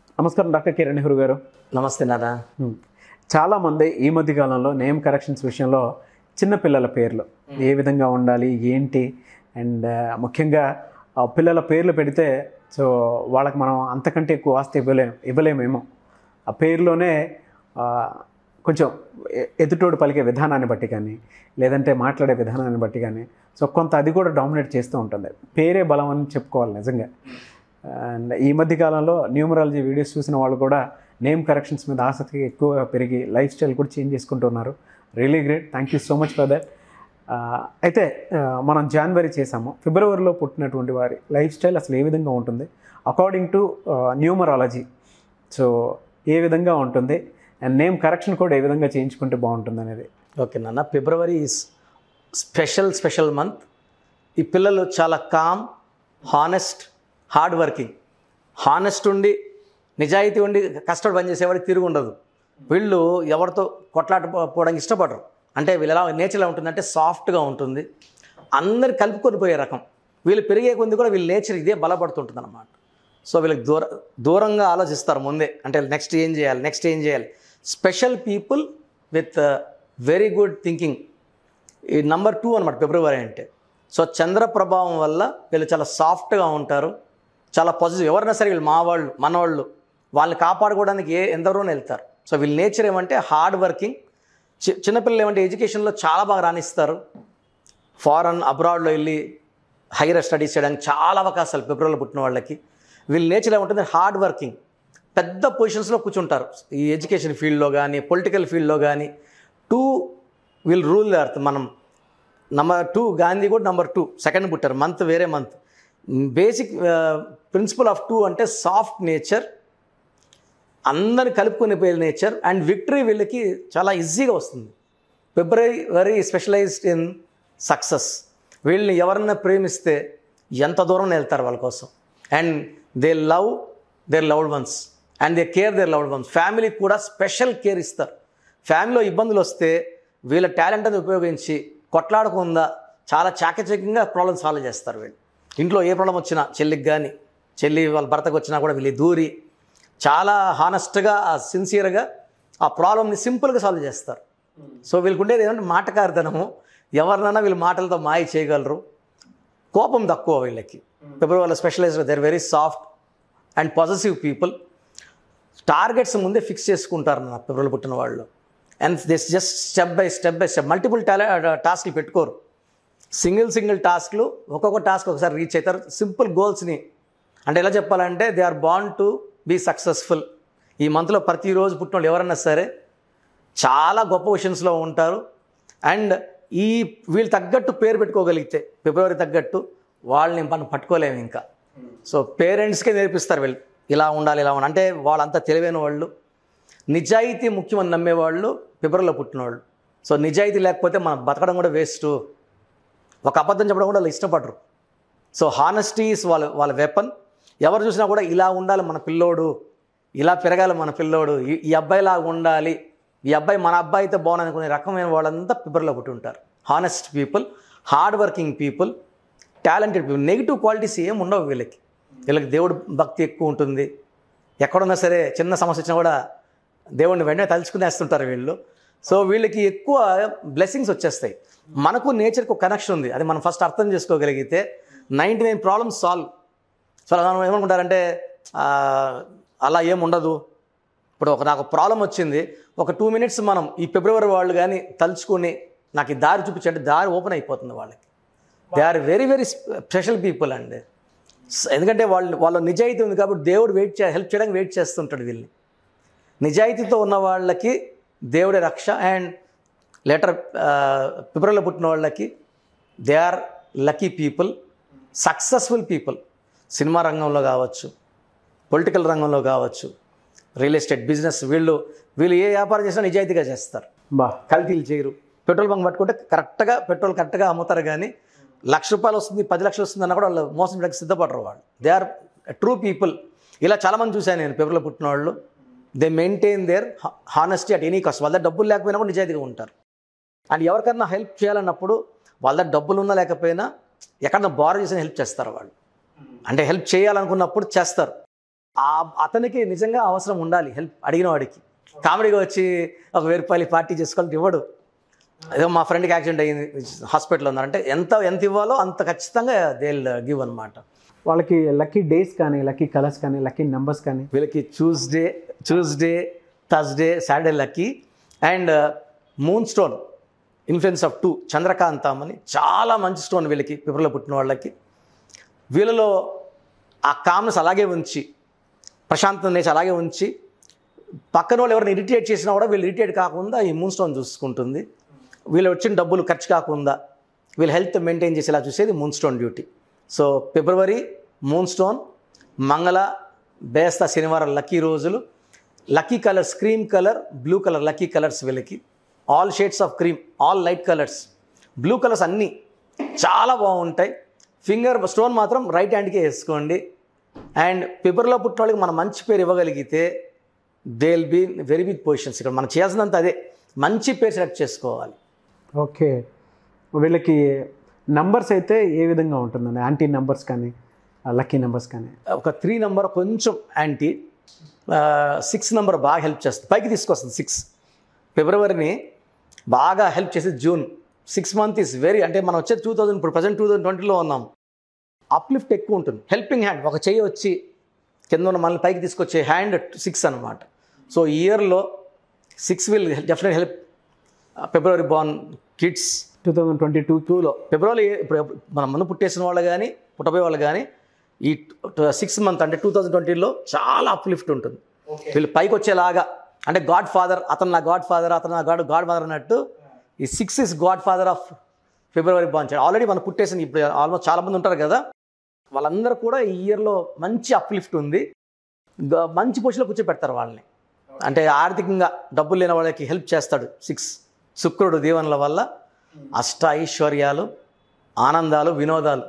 నమస్కారం డాక్టర్ కిరణ్ నెహ్రూ గారు నమస్తే నాన్న హ్మ్. చాలామంది ఈ మధ్య కాలంలో నేమ్ కరెక్షన్స్ విషయంలో చిన్న పిల్లల పేర్లు ఏ విధంగా ఉండాలి ఏంటి అండ్ ముఖ్యంగా ఆ పిల్లల పేర్లు పెడితే సో వాళ్ళకి మనం అంతకంటే ఎక్కువ ఆస్తి ఇవ్వలేం ఇవ్వలేమేమో ఆ పేరులోనే ఆ, కొంచెం ఎ- ఎదుటోడు పలికే విధానాన్ని బట్టి కానీ లేదంటే మాట్లాడే విధానాన్ని బట్టి కానీ సో కొంత అది కూడా డామినేట్ చేస్తూ ఉంటుంది పేరే బలం అని చెప్పుకోవాలి నిజంగా అండ్ ఈ మధ్య కాలంలో న్యూమరాలజీ వీడియోస్ చూసిన వాళ్ళు కూడా నేమ్ కరెక్షన్స్ మీద ఆసక్తి ఎక్కువగా పెరిగి లైఫ్ స్టైల్ కూడా చేంజ్ చేసుకుంటున్నారు really great thank you so much for that అయితే ఆ, మనం జనవరి చేసాము ఫిబ్రవరిలో పుట్టినటువంటి వారి లైఫ్ స్టైల్ అసలు ఏ విధంగా ఉంటుంది అకార్డింగ్ టు న్యూమరాలజీ సో ఏ విధంగా ఉంటుంది అండ్ నేమ్ కరెక్షన్ కూడా ఏ విధంగా చేయించుకుంటే బాగుంటుంది అనేది ఓకే నాన్న February is special special month ఈ పిల్లలు చాలా calm honest hard working honest ఉండి నిజాయితీ ఉండి కష్టపడి పనిచేసేవాడికి తిరిగి ఉండదు వీళ్ళు ఎవరితో కొట్లాట పో- పోవడానికి ఇష్టపడరు అంటే వీళ్ళు ఎలా నేచర్ ఎలా ఉంటుందంటే సాఫ్ట్గా ఉంటుంది అందరు కలుపుకొని పోయే రకం వీళ్ళు పెరిగే కొద్ది కూడా వీళ్ళ నేచర్ ఇదే బలపడుతుంటుంది అనమాట సో వీళ్ళకి దూర దూరంగా ఆలోచిస్తారు ముందే అంటే నెక్స్ట్ ఏం చేయాలి నెక్స్ట్ ఏం చేయాలి special people with very good thinking ఈ నంబర్ టూ అనమాట ఫిబ్రవరి అంటే సో చంద్ర ప్రభావం వల్ల వీళ్ళు చాలా సాఫ్ట్గా ఉంటారు చాలా పాజిటివ్ ఎవరైనా సరే వీళ్ళు మా వాళ్ళు మనవాళ్ళు వాళ్ళని కాపాడుకోవడానికి ఏ ఎందరోనే వెళ్తారు సో వీళ్ళ నేచర్ ఏమంటే హార్డ్ వర్కింగ్ చి చిన్నపిల్లలు ఏమంటే ఎడ్యుకేషన్లో చాలా బాగా రాణిస్తారు ఫారెన్ అబ్రాడ్లో వెళ్ళి హైయర్ స్టడీస్ చేయడానికి చాలా అవకాశాలు ఫిబ్రవరిలో పుట్టిన వాళ్ళకి వీళ్ళ నేచర్ ఏముంటుంది హార్డ్ వర్కింగ్ పెద్ద పొజిషన్స్లో కూర్చుంటారు ఈ ఎడ్యుకేషన్ ఫీల్డ్లో కానీ పొలిటికల్ ఫీల్డ్లో కానీ టూ వీల్ రూల్ అర్త్ మనం నంబర్ టూ గాంధీ కూడా నంబర్ టూ సెకండ్ పుట్టారు మంత్ వేరే month basic principle of two అంటే సాఫ్ట్ నేచర్ అందరిని కలుపుకొని పోయే నేచర్ అండ్ విక్టరీ వీళ్ళకి చాలా ఈజీగా వస్తుంది February very specialized in success వీళ్ళని ఎవరన్నా ప్రేమిస్తే ఎంత దూరం వెళ్తారు వాళ్ళ కోసం and they love their loved ones and they care their loved ones ఫ్యామిలీకి కూడా స్పెషల్ కేర్ ఇస్తారు ఫ్యామిలీలో ఇబ్బందులు వస్తే వీళ్ళ టాలెంట్ అది ఉపయోగించి కొట్లాడకుండా చాలా చాకచక్యంగా ప్రాబ్లమ్ సాల్వ్ చేస్తారు వీళ్ళు ఇంట్లో ఏ ప్రాబ్లం వచ్చినా చెల్లికి కానీ చెల్లి వాళ్ళ భర్తకు వచ్చినా కూడా వీళ్ళు దూరి చాలా హానెస్ట్గా సిన్సియర్గా ఆ ప్రాబ్లమ్ని సింపుల్గా సాల్వ్ చేస్తారు సో వీళ్ళకి ఉండేది ఏంటంటే మాటకారితనము ఎవరినైనా వీళ్ళు మాటలతో మాయ చేయగలరు కోపం తక్కువ వీళ్ళకి ఫిబ్రవరిలో specialized their very soft and positive people targets ముందే ఫిక్స్ చేసుకుంటారు నా ఫిబ్రవరిలో పుట్టిన వాళ్ళు and this just step by step by step multiple టాలె టాస్క్లు పెట్టుకోరు సింగిల్ సింగిల్ టాస్క్లు ఒక్కొక్క టాస్క్ ఒకసారి రీచ్ అవుతారు సింపుల్ గోల్స్ని అంటే ఎలా చెప్పాలంటే they are born to be successful ఈ మంత్లో ప్రతిరోజు పుట్టిన వాళ్ళు ఎవరన్నా సరే చాలా గొప్ప పొజిషన్స్లో ఉంటారు అండ్ ఈ వీళ్ళు తగ్గట్టు పేరు పెట్టుకోగలిగితే ఫిబ్రవరి తగ్గట్టు వాళ్ళని మనం పట్టుకోలేము ఇంకా సో పేరెంట్స్కే నేర్పిస్తారు వీళ్ళు ఇలా ఉండాలి ఇలా ఉండాలి అంటే వాళ్ళంతా తెలివైన వాళ్ళు నిజాయితీ ముఖ్యమని నమ్మేవాళ్ళు ఫిబ్రవరిలో పుట్టినవాళ్ళు సో నిజాయితీ లేకపోతే మనం బతకడం కూడా వేస్ట్ ఒక అబద్ధం చెప్పడం కూడా వాళ్ళు ఇష్టపడరు సో హానెస్టీ ఇస్ వాళ్ళ వాళ్ళ వెపన్ ఎవరు చూసినా కూడా ఇలా ఉండాలి మన పిల్లోడు ఇలా పెరగాలి మన పిల్లోడు ఈ ఈ అబ్బాయిలా ఉండాలి ఈ అబ్బాయి మన అబ్బాయి అయితే బాగుంది అనుకునే రకమైన వాళ్ళంతా ఫిబ్రవరిలో పుట్టి ఉంటారు honest people hard working people talented people negative qualities ఏం ఉండవు వీళ్ళకి వీళ్ళకి దేవుడు భక్తి ఎక్కువ ఉంటుంది ఎక్కడున్నా సరే చిన్న సమస్య వచ్చినా కూడా దేవుడిని వెంటనే తలుచుకునేస్తుంటారు వీళ్ళు సో వీళ్ళకి ఎక్కువ బ్లెస్సింగ్స్ వచ్చేస్తాయి మనకు నేచర్కి ఒక కనెక్షన్ ఉంది అది మనం ఫస్ట్ అర్థం చేసుకోగలిగితే ninety nine problems solve so మనం ఏమనుకుంటారంటే ఆ, అలా ఏం ఉండదు ఇప్పుడు ఒక నాకు ప్రాబ్లం వచ్చింది ఒక టూ మినిట్స్ మనం ఈ ఫిబ్రవరి వాళ్ళు కానీ తలుచుకొని నాకు ఈ దారి చూపించంటే దారి ఓపెన్ అయిపోతుంది వాళ్ళకి they are very very special people అండి స- ఎందుకంటే వాళ్ళు వాళ్ళ నిజాయితీ ఉంది కాబట్టి దేవుడు వెయిట్ చే హెల్ప్ చేయడానికి వెయిట్ చేస్తుంటాడు వీళ్ళని నిజాయితీతో ఉన్న వాళ్ళకి దేవుడి రక్ష అండ్ లెటర్ ఫిబ్రవరిలో పుట్టిన వాళ్ళకి they are lucky people successful people cinema రంగంలో కావచ్చు పొలిటికల్ రంగంలో కావచ్చు రియల్ ఎస్టేట్ బిజినెస్ వీళ్ళు వీళ్ళు ఏ వ్యాపారం చేసినా నిజాయితీగా చేస్తారు బా కల్తీలు చేయరు పెట్రోల్ బంక్ పట్టుకుంటే కరెక్ట్గా పెట్రోల్ కరెక్ట్గా అమ్ముతారు కానీ లక్ష రూపాయలు వస్తుంది పది లక్షలు వస్తుంది అన్న కూడా వాళ్ళు మోసం చేయడానికి సిద్ధపడరు వాళ్ళు దే ఆర్ ట్రూ పీపుల్ ఇలా చాలామంది చూశాను నేను పేపర్లో పుట్టిన వాళ్ళు they maintain their honesty at any cost వాళ్ళ దగ్గర డబ్బులు లేకపోయినా కూడా నిజాయితీగా ఉంటారు అండ్ ఎవరికైనా హెల్ప్ చేయాలన్నప్పుడు వాళ్ళ దగ్గర డబ్బులు ఉన్నా లేకపోయినా ఎక్కడన్నా బారో చేసిన హెల్ప్ చేస్తారు వాళ్ళు అంటే హెల్ప్ చేయాలనుకున్నప్పుడు చేస్తారు ఆ అతనికి నిజంగా అవసరం ఉండాలి హెల్ప్ అడిగిన వాడికి కామెడీగా వచ్చి ఒక వెయ్యి రూపాయలు పార్టీ చేసుకోవాలంటే ఇవ్వడు ఏదో మా ఫ్రెండ్కి యాక్సిడెంట్ అయ్యింది హాస్పిటల్లో ఉన్నారంటే ఎంత ఎంత ఇవ్వాలో అంత ఖచ్చితంగా దే గివ్ అనమాట వాళ్ళకి లక్కీ డేస్ కానీ లక్కీ కలర్స్ కానీ లక్కీ నెంబర్స్ కానీ వీళ్ళకి Tuesday Tuesday Thursday Saturday lucky and moon stone influence of two చంద్రకాంతం అని చాలా మంచి స్టోన్ వీళ్ళకి పిపర్లో పుట్టిన వాళ్ళకి వీళ్ళలో ఆ కామ్నెస్ అలాగే ఉంచి ప్రశాంతత నేచర్ అలాగే ఉంచి పక్కన వాళ్ళు ఎవరిని ఇరిటేట్ చేసినా కూడా వీళ్ళు ఇరిటేట్ కాకుండా ఈ మూన్ స్టోన్ చూసుకుంటుంది వీళ్ళు వచ్చిన డబ్బులు ఖర్చు కాకుండా వీళ్ళ హెల్త్ మెయింటైన్ చేసేలా చూసేది moon stone duty so February moon stone మంగళ బేస్తా శనివారం లక్కీ రోజులు lucky colours cream colour blue colour lucky colours వీళ్ళకి all shades of cream all light colours blue colours అన్నీ చాలా బాగుంటాయి ఫింగర్ స్టోన్ మాత్రం రైట్ హ్యాండ్కే వేసుకోండి అండ్ పేపర్లో పుట్టిన వాళ్ళకి మనం మంచి పేరు ఇవ్వగలిగితే they will be very big positions ఇక్కడ మనం చేయాల్సినంత అదే మంచి పేరు సెలెక్ట్ చేసుకోవాలి ఓకే వీళ్ళకి నంబర్స్ అయితే ఏ విధంగా ఉంటుందండి యాంటీ నెంబర్స్ కానీ లక్కీ నెంబర్స్ కానీ ఒక త్రీ నెంబర్ కొంచెం యాంటీ సిక్స్ నెంబర్ బాగా హెల్ప్ చేస్తుంది పైకి తీసుకొస్తుంది సిక్స్ ఫిబ్రవరిని బాగా హెల్ప్ చేసేది June six month is very అంటే మనం వచ్చేది టూ థౌజండ్ ఇప్పుడు ప్రజెంట్ టూ థౌజండ్ ట్వంటీలో ఉన్నాం అప్లిఫ్ట్ ఎక్కువ ఉంటుంది హెల్పింగ్ హ్యాండ్ ఒక చెయ్యి వచ్చి కింద ఉన్న మనల్ని పైకి తీసుకొచ్చే హ్యాండ్ సిక్స్ అనమాట సో ఈ ఇయర్లో six will definite help February born kids two thousand twenty two టూలో ఫిబ్రవరి ఇప్పుడు మన ముందు పుట్టేసిన వాళ్ళు కానీ పుట్టబోయే వాళ్ళు కానీ ఈ సిక్స్ మంత్ అంటే టూ థౌజండ్ ట్వంటీలో చాలా అప్లిఫ్ట్ ఉంటుంది వీళ్ళు పైకి వచ్చేలాగా అంటే గాడ్ ఫాదర్ అతను నా గాడ్ ఫాదర్ అతను నా గాడ్ గాడ్ మదర్ అన్నట్టు ఈ six is god father of February బాంచ్ ఆల్రెడీ మనం పుట్టేసింది ఇప్పుడు ఆల్మోస్ట్ చాలా మంది ఉంటారు కదా వాళ్ళందరూ కూడా ఈ ఇయర్లో మంచి అప్లిఫ్ట్ ఉంది గ- మంచి పొజిషన్లో కూర్చోపెడతారు వాళ్ళని అంటే ఆర్థికంగా డబ్బులు లేని వాళ్ళకి హెల్ప్ చేస్తాడు సిక్స్ శుక్రుడు దీవెనల వల్ల అష్ట ఐశ్వర్యాలు ఆనందాలు వినోదాలు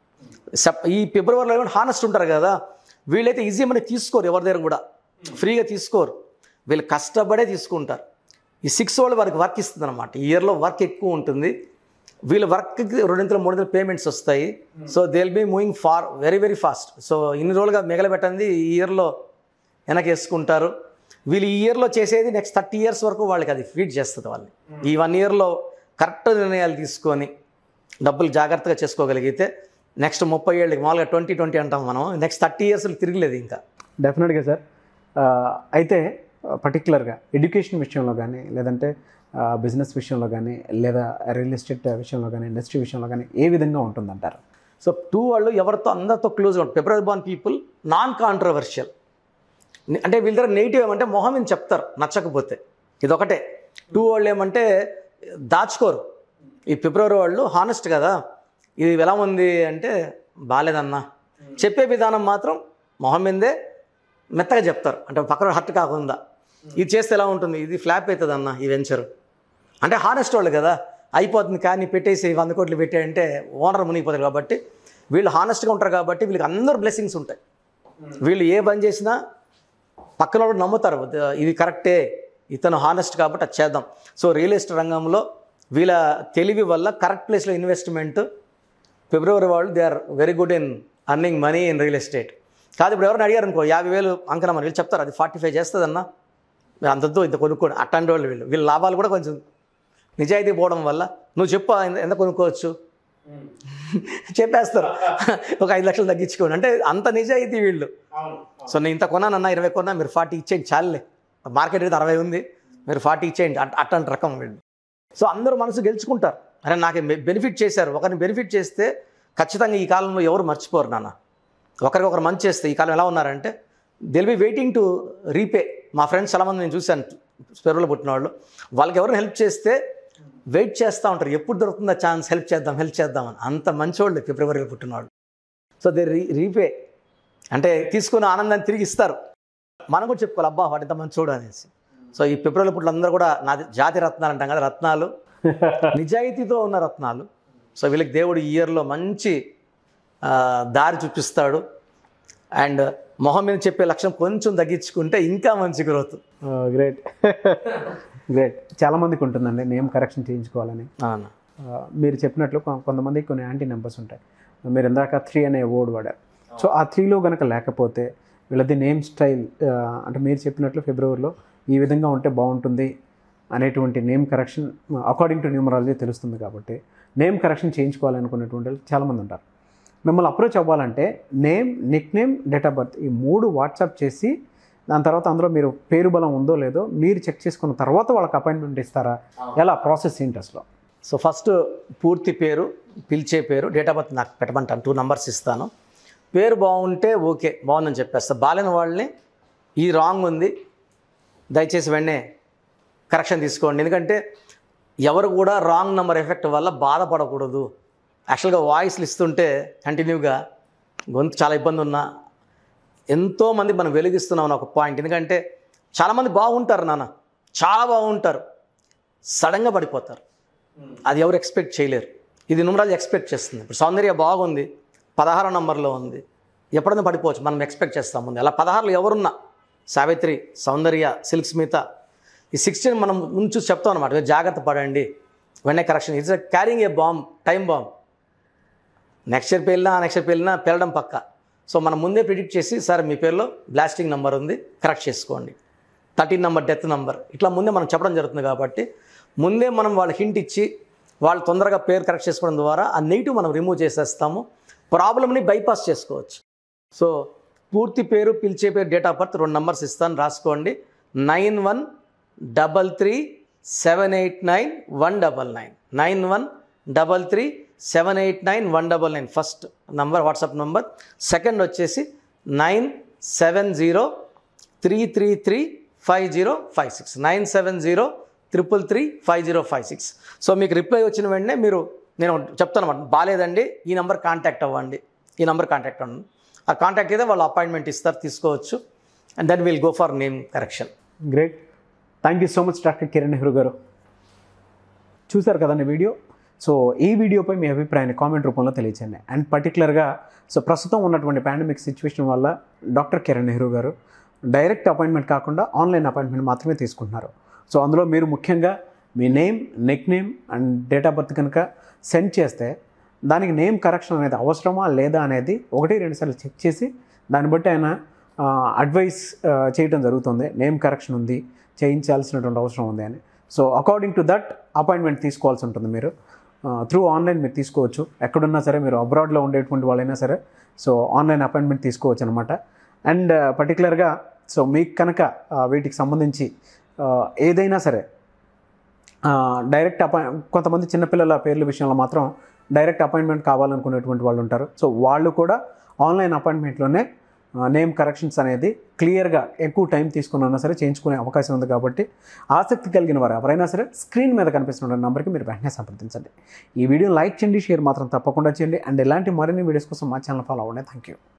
సప్ ఈ ఫిబ్రవరిలో ఏమైనా హానెస్ట్ ఉంటారు కదా వీళ్ళైతే ఈజీ మనకి తీసుకోరు ఎవరి దగ్గర కూడా ఫ్రీగా తీసుకోరు వీళ్ళు కష్టపడే తీసుకుంటారు ఈ సిక్స్ వాళ్ళు వారికి వర్క్ ఇస్తుంది అనమాట ఈ ఇయర్లో వర్క్ ఎక్కువ ఉంటుంది వీళ్ళ వర్క్కి రెండింతలు మూడింతలు పేమెంట్స్ వస్తాయి so they will be moving far very very fast so ఇన్ని రోజులుగా మిగలబెట్టండి ఈ ఇయర్లో వెనక్కి వేసుకుంటారు వీళ్ళు ఈ ఇయర్లో చేసేది నెక్స్ట్ థర్టీ ఇయర్స్ వరకు వాళ్ళకి అది ఫీడ్ చేస్తుంది వాళ్ళని ఈ వన్ ఇయర్లో కరెక్ట్ నిర్ణయాలు తీసుకొని డబ్బులు జాగ్రత్తగా చేసుకోగలిగితే నెక్స్ట్ ముప్పై ఏళ్ళకి మామూలుగా ట్వంటీ ట్వంటీ అంటాం మనం నెక్స్ట్ థర్టీ ఇయర్స్ తిరగలేదు ఇంకా డెఫినెట్గా సార్ ఆ, అయితే పర్టికులర్గా ఎడ్యుకేషన్ విషయంలో కానీ లేదంటే బిజినెస్ విషయంలో కానీ లేదా రియల్ ఎస్టేట్ విషయంలో కానీ ఇండస్ట్రీ విషయంలో కానీ ఏ విధంగా ఉంటుందంటారు సో టూ వాళ్ళు ఎవరితో అందరితో క్లోజ్గా ఉంటారు February born people non controversial అంటే వీళ్ళ దగ్గర నెగిటివ్ ఏమంటే మొహం అని చెప్తారు నచ్చకపోతే ఇదొకటే టూ వాళ్ళు ఏమంటే దాచుకోరు ఈ ఫిబ్రవరి వాళ్ళు హానెస్ట్ కదా ఇది ఎలా ఉంది అంటే బాగాలేదన్నా చెప్పే విధానం మాత్రం మొహం మీదే మెత్తగా చెప్తారు అంటే పక్కన హర్ట్ కాకుండా ఇది చేస్తే ఎలా ఉంటుంది ఇది ఫ్లాప్ అవుతుంది అన్న ఈ వెంచర్ అంటే హానెస్ట్ వాళ్ళు కదా అయిపోతుంది కానీ పెట్టేసి వంద కోట్లు పెట్టాయంటే ఓనర్ మునిగిపోతారు కాబట్టి వీళ్ళు హానెస్ట్గా ఉంటారు కాబట్టి వీళ్ళకి అందరూ బ్లెస్సింగ్స్ ఉంటాయి వీళ్ళు ఏ పని చేసినా పక్కన వాళ్ళు నమ్ముతారు "ద- ఇది కరెక్టే ఇతను హానెస్ట్ కాబట్టి అది చేద్దాం సో రియల్ ఎస్టేట్ రంగంలో వీళ్ళ తెలివి వల్ల కరెక్ట్ ప్లేస్లో ఇన్వెస్ట్మెంట్ ఫిబ్రవరి వాళ్ళు they are very good in earning money in real estate కాదు ఇప్పుడు ఎవరైనా అడిగారు అనుకో యాభై వేలు అంకనమని వీళ్ళు చెప్తారు అది ఫార్టీ ఫైవ్ చేస్తుందన్నా మీరు అంతతో ఇంత కొనుక్కోండి అట్లాంటి వాళ్ళు వీళ్ళు వీళ్ళ లాభాలు కూడా కొంచెం నిజాయితీ పోవడం వల్ల నువ్వు చెప్పు ఎంత- ఎంత కొనుక్కోవచ్చు చెప్పేస్తారు ఒక ఐదు లక్షలు తగ్గించుకోండి అంటే అంత నిజాయితీ వీళ్ళు సో నేను ఇంత కొన్నానన్నా ఇరవై కొన్నా మీరు ఫార్టీ ఇచ్చేయండి చాలులే మార్కెట్ అయితే అరవై ఉంది మీరు ఫార్టీ ఇచ్చేయండి అట్ అట్లాంటి రకం వీళ్ళు సో అందరూ మనసు గెలుచుకుంటారు అరే నాకు బెనిఫిట్ చేశారు ఒకరిని బెనిఫిట్ చేస్తే ఖచ్చితంగా ఈ కాలంలో ఎవరు మర్చిపోరు నాన్న ఒకరికి ఒకరు మంచి చేస్తే ఈ కాలం ఎలా ఉన్నారంటే they'll be waiting to repay మా ఫ్రెండ్స్ చాలామంది నేను చూశాను స్పెరులో పుట్టిన వాళ్ళు వాళ్ళకి ఎవరైనా హెల్ప్ చేస్తే వెయిట్ చేస్తూ ఉంటారు ఎప్పుడు దొరుకుతుందా ఛాన్స్ హెల్ప్ చేద్దాం హెల్ప్ చేద్దామని అంత మంచోళ్ళు ఫిబ్రవరిలో పుట్టినవాళ్ళు సో దే రీ రీపే అంటే తీసుకున్న ఆనందాన్ని తిరిగి ఇస్తారు మనం కూడా చెప్పుకోవాలి అబ్బా వాటి ఇంత మంచోడు అనేసి సో ఈ ఫిబ్రవరి పుట్లు అందరూ కూడా నా జాతి రత్నాలు అంటాం కదా రత్నాలు నిజాయితీతో ఉన్న రత్నాలు సో వీళ్ళకి దేవుడు ఈ ఇయర్లో మంచి ఆ, దారి చూపిస్తాడు అండ్ మొహం మీద చెప్పే లక్ష్యం కొంచెం తగ్గించుకుంటే ఇంకా మంచి గ్రోత్ గ్రేట్ గ్రేట్ చాలామందికి ఉంటుందండి నేమ్ కరెక్షన్ చేయించుకోవాలని అవును ఆ, మీరు చెప్పినట్లు కొ- కొంతమందికి కొన్ని యాంటీ నెంబర్స్ ఉంటాయి మీరు ఇందాక త్రీ అనే వర్డ్ వాడారు సో ఆ త్రీలో కనుక లేకపోతే వీళ్ళది నేమ్ స్టైల్ అంటే మీరు చెప్పినట్లు ఫిబ్రవరిలో ఈ విధంగా ఉంటే బాగుంటుంది అనేటువంటి name correction according to numerology తెలుస్తుంది కాబట్టి నేమ్ కరెక్షన్ చేయించుకోవాలనుకునేటువంటి వాళ్ళు చాలామంది ఉంటారు మిమ్మల్ని అప్రోచ్ అవ్వాలంటే name nick name date of birth ఈ మూడు వాట్సాప్ చేసి దాని తర్వాత అందులో మీరు పేరు బలం ఉందో లేదో మీరు చెక్ చేసుకున్న తర్వాత వాళ్ళకి అపాయింట్మెంట్ ఇస్తారా ఎలా ప్రాసెస్ ఏంటి అసలు సో ఫస్ట్ పూర్తి పేరు పిలిచే పేరు డేట్ ఆఫ్ బర్త్ నాకు పెట్టమంటాను టూ నంబర్స్ ఇస్తాను పేరు బాగుంటే ఓకే బాగుందని చెప్పేస్తా బాలేని వాళ్ళని ఈ రాంగ్ ఉంది దయచేసి వెంటనే కరెక్షన్ తీసుకోండి ఎందుకంటే ఎవరు కూడా రాంగ్ నెంబర్ ఎఫెక్ట్ వల్ల బాధపడకూడదు యాక్చువల్గా వాయిస్లు ఇస్తుంటే కంటిన్యూగా గొంతు చాలా ఇబ్బంది ఉన్నా ఎంతోమంది మనం వెలిగిస్తున్నాం అని ఒక పాయింట్ ఎందుకంటే చాలామంది బాగుంటారు నాన్న చాలా బాగుంటారు సడన్గా పడిపోతారు అది ఎవరు ఎక్స్పెక్ట్ చేయలేరు ఇది నుమరాజు ఎక్స్పెక్ట్ చేస్తుంది ఇప్పుడు సౌందర్య బాగుంది పదహారో నంబర్లో ఉంది ఎప్పుడైనా పడిపోవచ్చు మనం ఎక్స్పెక్ట్ చేస్తాం ముందు అలా పదహారులో ఎవరున్నా సావిత్రి సౌందర్య సిల్క్ స్మిత ఈ సిక్స్టీన్ మనం ముందు చూసి చెప్తాం అనమాట "మీరు జాగ్రత్త పడండి వెంటనే correction it's carrying a bomb time bomb next year పేలినా నెక్స్ట్ ఇయర్ పేలినా పేలడం పక్క సో మనం ముందే ప్రిడిక్ట్ చేసి సార్ మీ పేరులో బ్లాస్టింగ్ నెంబర్ ఉంది కరెక్ట్ చేసుకోండి థర్టీన్ నెంబర్ డెత్ నెంబర్ ఇట్లా ముందే మనం చెప్పడం జరుగుతుంది కాబట్టి ముందే మనం వాళ్ళ హింట్ ఇచ్చి వాళ్ళు తొందరగా పేరు కరెక్ట్ చేసుకోవడం ద్వారా ఆ నెగిటివ్ మనం రిమూవ్ చేసేస్తాము ప్రాబ్లమ్ని బైపాస్ చేసుకోవచ్చు సో పూర్తి పేరు పిలిచే పేరు డేట్ ఆఫ్ బర్త్ రెండు నెంబర్స్ ఇస్తాను రాసుకోండి nine one double three seven eight nine one double nine nine one double three seven eight nine one double nine first number WhatsApp number second వచ్చేసి nine seven zero three three three five zero five six nine seven zero triple three five zero five six so మీకు reply వచ్చిన వెంటనే మీరు నేను చెప్తాను అనమాట బాగాలేదండి ఈ నెంబర్ కాంటాక్ట్ అవ్వండి ఈ నెంబర్ కాంటాక్ట్ అవ్వండి ఆ కాంటాక్ట్ అయితే వాళ్ళు అపాయింట్మెంట్ ఇస్తారు తీసుకోవచ్చు and then will go for name correction great thank you so much doctor Kiran Nehru గారు చూశారు కదండి వీడియో సో ఈ వీడియోపై మీ అభిప్రాయాన్ని కామెంట్ రూపంలో తెలియచేయండి అండ్ పర్టికులర్గా సో ప్రస్తుతం ఉన్నటువంటి పాండమిక్ సిచ్యువేషన్ వల్ల డాక్టర్ కిరణ్ నెహ్రూ గారు డైరెక్ట్ అపాయింట్మెంట్ కాకుండా ఆన్లైన్ అపాయింట్మెంట్ మాత్రమే తీసుకుంటున్నారు సో అందులో మీరు ముఖ్యంగా మీ name nick name and date of birth కనుక సెండ్ చేస్తే దానికి నేమ్ కరెక్షన్ అనేది అవసరమా లేదా అనేది ఒకటి రెండు సార్లు చెక్ చేసి దాన్ని బట్టి ఆయన అడ్వైస్ చేయడం జరుగుతుంది నేమ్ కరెక్షన్ ఉంది చేయించాల్సినటువంటి అవసరం ఉంది అని so according to that appointment తీసుకోవాల్సి ఉంటుంది మీరు త్రూ ఆన్లైన్ మీరు తీసుకోవచ్చు ఎక్కడున్నా సరే మీరు అబ్రాడ్లో ఉండేటువంటి వాళ్ళైనా సరే సో ఆన్లైన్ అపాయింట్మెంట్ తీసుకోవచ్చు అనమాట అండ్ పర్టికులర్గా సో మీకు కనుక ఆ, వీటికి సంబంధించి ఆ, ఏదైనా సరే ఆ, డైరెక్ట్ అపాయి కొంతమంది చిన్నపిల్లల పేర్ల విషయంలో మాత్రం డైరెక్ట్ అపాయింట్మెంట్ కావాలనుకునేటువంటి వాళ్ళు ఉంటారు సో వాళ్ళు కూడా ఆన్లైన్ అపాయింట్మెంట్లోనే నేమ్ కరెక్షన్స్ అనేది క్లియర్గా ఎక్కువ టైం తీసుకున్నా సరే చేయించుకునే అవకాశం ఉంది కాబట్టి ఆసక్తి కలిగిన వారు ఎవరైనా సరే స్క్రీన్ మీద కనిపిస్తున్న నెంబర్కి మీరు వెంటనే సంప్రదించండి ఈ వీడియో లైక్ చేయండి షేర్ మాత్రం తప్పకుండా చేయండి అండ్ ఇలాంటి మరిన్ని వీడియోస్ కోసం మా ఛానల్ ఫాలో అవ్వండి థ్యాంక్ యూ